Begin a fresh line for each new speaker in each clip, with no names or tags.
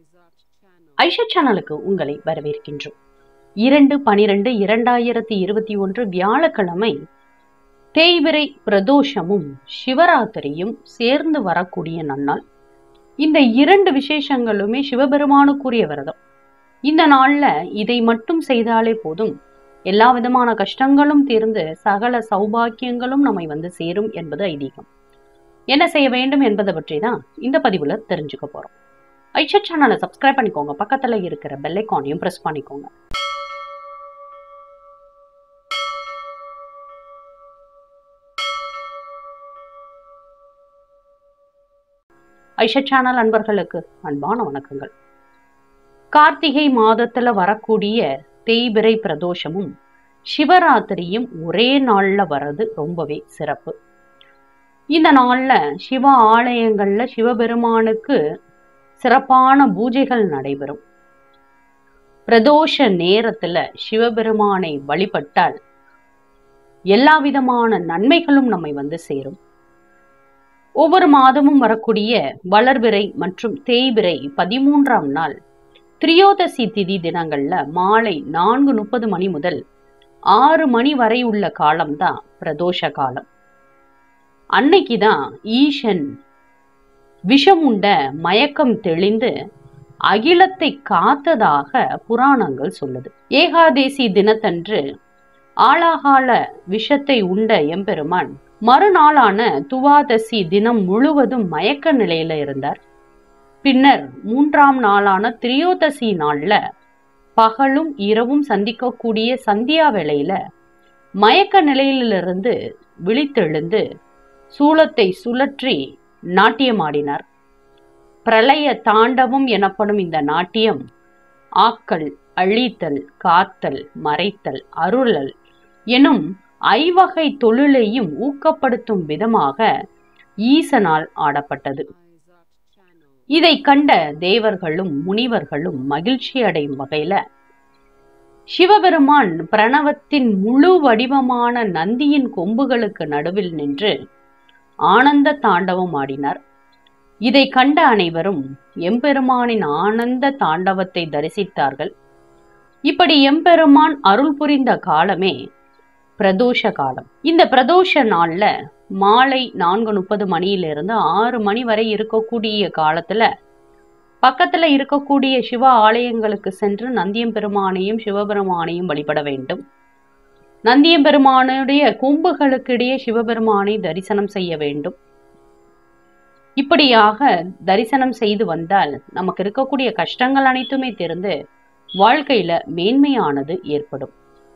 ஐஷா சேனலுக்கு உங்களை வரவேற்கின்றோம் இரண்டு பனிரெண்டு இரண்டாயிரத்தி இருபத்தி ஒன்று வியாழக்கிழமை தேய்பிரை பிரதோஷமும் சிவராத்திரியும் சேர்ந்து வரக்கூடிய நன்னாள் இந்த இரண்டு விசேஷங்களுமே சிவபெருமானுக்குரிய விரதம் இந்த நாள்ல இதை மட்டும் செய்தாலே போதும் எல்லா விதமான கஷ்டங்களும் தீர்ந்து சகல சௌபாக்கியங்களும் நம்மை வந்து சேரும் என்பது ஐதீகம் என்ன செய்ய வேண்டும் என்பதை பற்றி தான் இந்த பதிவுல தெரிஞ்சுக்க போறோம் ஐஷா சேனலை சப்ஸ்கிரைப் பண்ணிக்கோங்க பக்கத்துல இருக்கிற பெல் ஐக்கானையும் பிரஸ் பண்ணிக்கோங்க ஐஷா சேனல் அன்பர்களுக்கு அன்பான வணக்கங்கள் கார்த்திகை மாதத்துல வரக்கூடிய தேய்பிரை பிரதோஷமும் சிவராத்திரியும் ஒரே நாள்ல வர்றது ரொம்பவே சிறப்பு இந்த நாள்ல சிவ ஆலயங்கள்ல சிவபெருமானுக்கு சிறப்பான பூஜைகள் நடைபெறும் பிரதோஷ நேரத்துல சிவபெருமானை வழிபட்டால் எல்லா விதமான நன்மைகளும் நம்மை வந்து சேரும் ஒவ்வொரு மாதமும் வரக்கூடிய வளர்பிறை மற்றும் தேய்பிறை பதிமூன்றாம் நாள் திரியோதசி திதி தினங்கள்ல மாலை நான்கு முப்பது மணி முதல் ஆறு மணி வரை உள்ள காலம்தான் பிரதோஷ காலம் அன்னைக்குதான் ஈசன் விஷம் உண்ட மயக்கம் தெளிந்து அகிலத்தை காத்ததாக புராணங்கள் சொல்லுது ஏகாதேசி தினத்தன்று ஆளாகால விஷத்தை உண்ட எம்பெருமான் மறுநாளான துவாதசி தினம் முழுவதும் மயக்க நிலையில இருந்தார் பின்னர் மூன்றாம் நாளான திரியோதசி நாள்ல பகலும் இரவும் சந்திக்கக்கூடிய சந்தியா வேளையில மயக்க நிலையிலிருந்து விழித்தெழுந்து சூளத்தை சுழற்றி நாட்டியமாடினார் பிரளய தாண்டவம் எனப்படும் இந்த நாட்டியம் ஆக்கல் அழித்தல் காத்தல் மறைத்தல் அருளல் எனும் ஐவகை தொழிலையும் ஊக்கப்படுத்தும் விதமாக ஈசனால் ஆடப்பட்டது இதை கண்ட தேவர்களும் முனிவர்களும் மகிழ்ச்சி அடையும் வகையில சிவபெருமான் பிரணவத்தின் முழு வடிவமான நந்தியின் கொம்புகளுக்கு நடுவில் நின்று ஆனந்த தாண்டவம் ஆடினார் இதை கண்ட அனைவரும் எம்பெருமானின் ஆனந்த தாண்டவத்தை தரிசித்தார்கள் இப்படி எம்பெருமான் அருள் புரிந்த காலமே பிரதோஷ காலம் இந்த பிரதோஷ நாள்ல மாலை நான்கு முப்பது மணியிலிருந்து ஆறு மணி வரை இருக்கக்கூடிய காலத்துல பக்கத்துல இருக்கக்கூடிய சிவ ஆலயங்களுக்கு சென்று நந்தியம்பெருமானையும் சிவபெருமானையும் வழிபட வேண்டும் நந்தியம்பெருமானுடைய கொம்புகளுக்கிடையே சிவபெருமானை தரிசனம் செய்ய வேண்டும் இப்படியாக தரிசனம் செய்து வந்தால் நமக்கு இருக்கக்கூடிய கஷ்டங்கள் அனைத்துமே தெரிந்து வாழ்க்கையில மேன்மையானது ஏற்படும்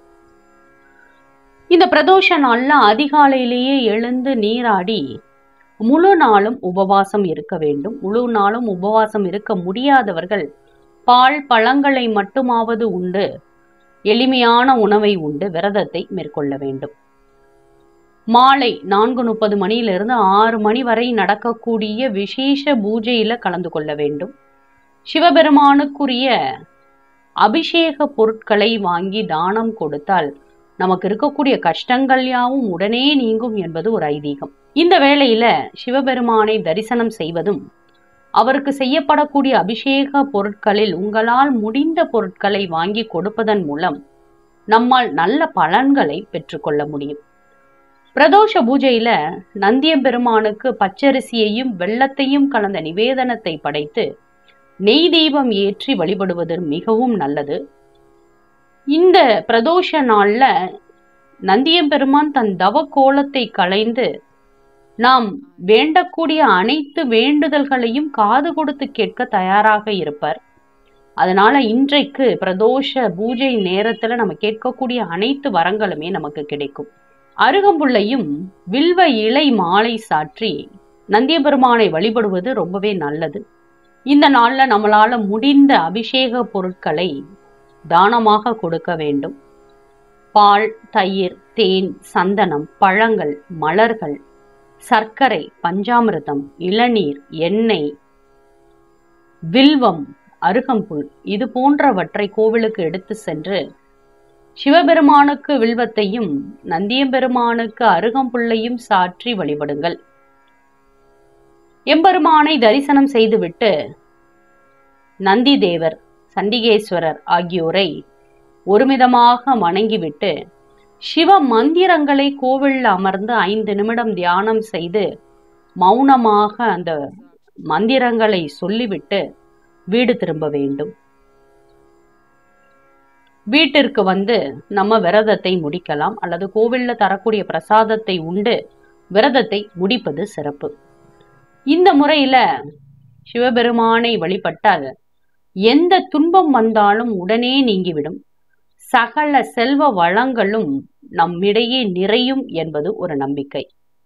இந்த பிரதோஷ நாள்ல அதிகாலையிலேயே எழுந்து நீராடி முழு நாளும் உபவாசம் இருக்க வேண்டும் முழு நாளும் உபவாசம் இருக்க முடியாதவர்கள் பால் பழங்களை மட்டுமாவது உண்டு எளிமையான உணவை உண்டு விரதத்தை மேற்கொள்ள வேண்டும் மாலை நான்கு முப்பது மணியிலிருந்து ஆறு மணி வரை நடக்கக்கூடிய விசேஷ பூஜையில கலந்து கொள்ள வேண்டும் சிவபெருமானுக்குரிய அபிஷேக பொருட்களை வாங்கி தானம் கொடுத்தால் நமக்கு இருக்கக்கூடிய கஷ்டங்கள் யாவும் உடனே நீங்கும் என்பது ஒரு ஐதீகம் இந்த வேளையில சிவபெருமானை தரிசனம் செய்வதும் அவருக்கு செய்யப்படக்கூடிய அபிஷேக பொருட்களில் உங்களால் முடிந்த பொருட்களை வாங்கி கொடுப்பதன் மூலம் நம்மால் நல்ல பலன்களை பெற்றுக்கொள்ள முடியும் பிரதோஷ பூஜையில நந்தியம்பெருமானுக்கு பச்சரிசியையும் வெள்ளத்தையும் கலந்த நிவேதனத்தை படைத்து நெய் தீபம் ஏற்றி வழிபடுவது மிகவும் நல்லது இந்த பிரதோஷ நாள்ல நந்தியம்பெருமான் தன் தவ கோலத்தை களைந்து நாம் வேண்டக்கூடிய அனைத்து வேண்டுதல்களையும் காது கொடுத்து கேட்க தயாராக இருப்பார் அதனால இன்றைக்கு பிரதோஷ பூஜை நேரத்துல நம்ம கேட்கக்கூடிய அனைத்து வரங்களுமே நமக்கு கிடைக்கும் அருகம்புள்ளையும் வில்வ இலை மாலை சாற்றி நந்தியபெருமானை வழிபடுவது ரொம்பவே நல்லது இந்த நாள்ல நம்மளால முடிந்த அபிஷேக பொருட்களை தானமாக கொடுக்க வேண்டும் பால் தயிர் தேன் சந்தனம் பழங்கள் மலர்கள் சர்க்கரை பஞ்சாமிர்தம் இளநீர் எண்ணெய் வில்வம் அருகம்புல் இது போன்றவற்றை கோவிலுக்கு எடுத்து சென்று சிவபெருமானுக்கு வில்வத்தையும் நந்தியம்பெருமானுக்கு அருகம்புல்லையும் சாற்றி வழிபடுங்கள் எம்பெருமானை தரிசனம் செய்துவிட்டு நந்தி தேவர் சண்டிகேஸ்வரர் ஆகியோரை ஒருமிதமாக வணங்கிவிட்டு சிவ மந்திரங்களை கோவிலில் அமர்ந்து ஐந்து நிமிடம் தியானம் செய்து மௌனமாக அந்த மந்திரங்களை சொல்லிவிட்டு வீடு திரும்ப வேண்டும் வீட்டிற்கு வந்து நம்ம விரதத்தை முடிக்கலாம் அல்லது கோவில்ல தரக்கூடிய பிரசாதத்தை உண்டு விரதத்தை முடிப்பது சிறப்பு இந்த முறையில சிவபெருமானை வழிபட்டால் எந்த துன்பம் வந்தாலும் உடனே நீங்கிவிடும் சகல செல்வ வளங்களும் நம்மிடையே நிறையும் என்பது ஒரு நம்பிக்கை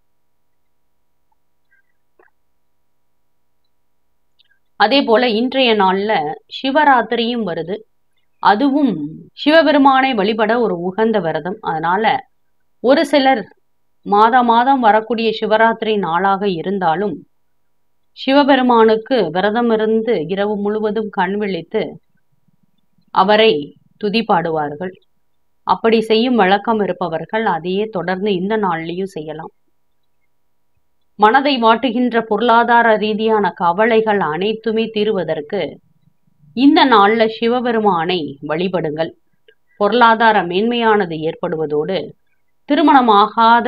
அதே போல இன்றைய நாள்ல சிவராத்திரியும் வருது அதுவும் சிவபெருமானை வழிபட ஒரு உகந்த விரதம் அதனால ஒரு சிலர் மாதா மாதம் வரக்கூடிய சிவராத்திரி நாளாக இருந்தாலும் சிவபெருமானுக்கு விரதம் இருந்து இரவு முழுவதும் கண் விழித்து அவரை துதி பாடுவார்கள் அப்படி செய்யும் வழக்கம் இருப்பவர்கள் அதையே தொடர்ந்து இந்த நாள்லயும் செய்யலாம் மனதை வாட்டுகின்ற பொருளாதார ரீதியான கவலைகள் அனைத்துமே தீருவதற்கு இந்த நாள்ல சிவபெருமானை வழிபடுங்கள் பொருளாதார மேன்மையானது ஏற்படுவதோடு திருமணமாகாத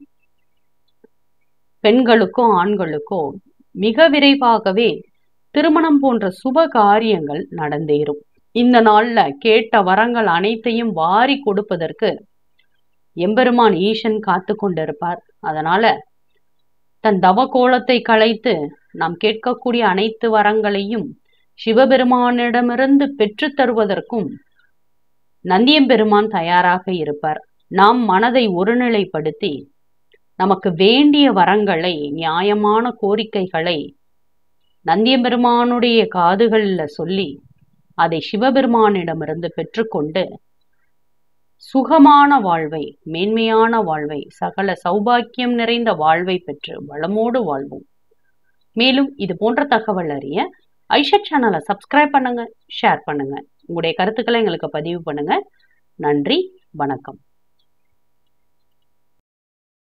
பெண்களுக்கோ ஆண்களுக்கோ மிக விரைவாகவே திருமணம் போன்ற சுப காரியங்கள் நடந்தேறும் இந்த நாள்ல கேட்ட வரங்கள் அனைத்தையும் வாரி கொடுப்பதற்கு எம்பெருமான் ஈசன் காத்து கொண்டிருப்பார் அதனால தன் தவ கோலத்தை களைத்து நாம் கேட்கக்கூடிய அனைத்து வரங்களையும் சிவபெருமானிடமிருந்து பெற்றுத் தருவதற்கும் நந்தியம்பெருமான் தயாராக இருப்பார் நாம் மனதை ஒருநிலைப்படுத்தி நமக்கு வேண்டிய வரங்களை நியாயமான கோரிக்கைகளை நந்தியம்பெருமானுடைய காதுகளில் சொல்லி அதை சிவபெருமானிடமிருந்து பெற்றுக்கொண்டு சுகமான வாழ்வை மேன்மையான வாழ்வை சகல சௌபாக்கியம் நிறைந்த வாழ்வை பெற்று வளமோடு வாழ்வோம் மேலும் இது போன்ற தகவல் அறிய ஐஷா சேனலை சப்ஸ்கிரைப் பண்ணுங்க ஷேர் பண்ணுங்க உங்களுடைய கருத்துக்களை எங்களுக்கு பதிவு பண்ணுங்க நன்றி வணக்கம்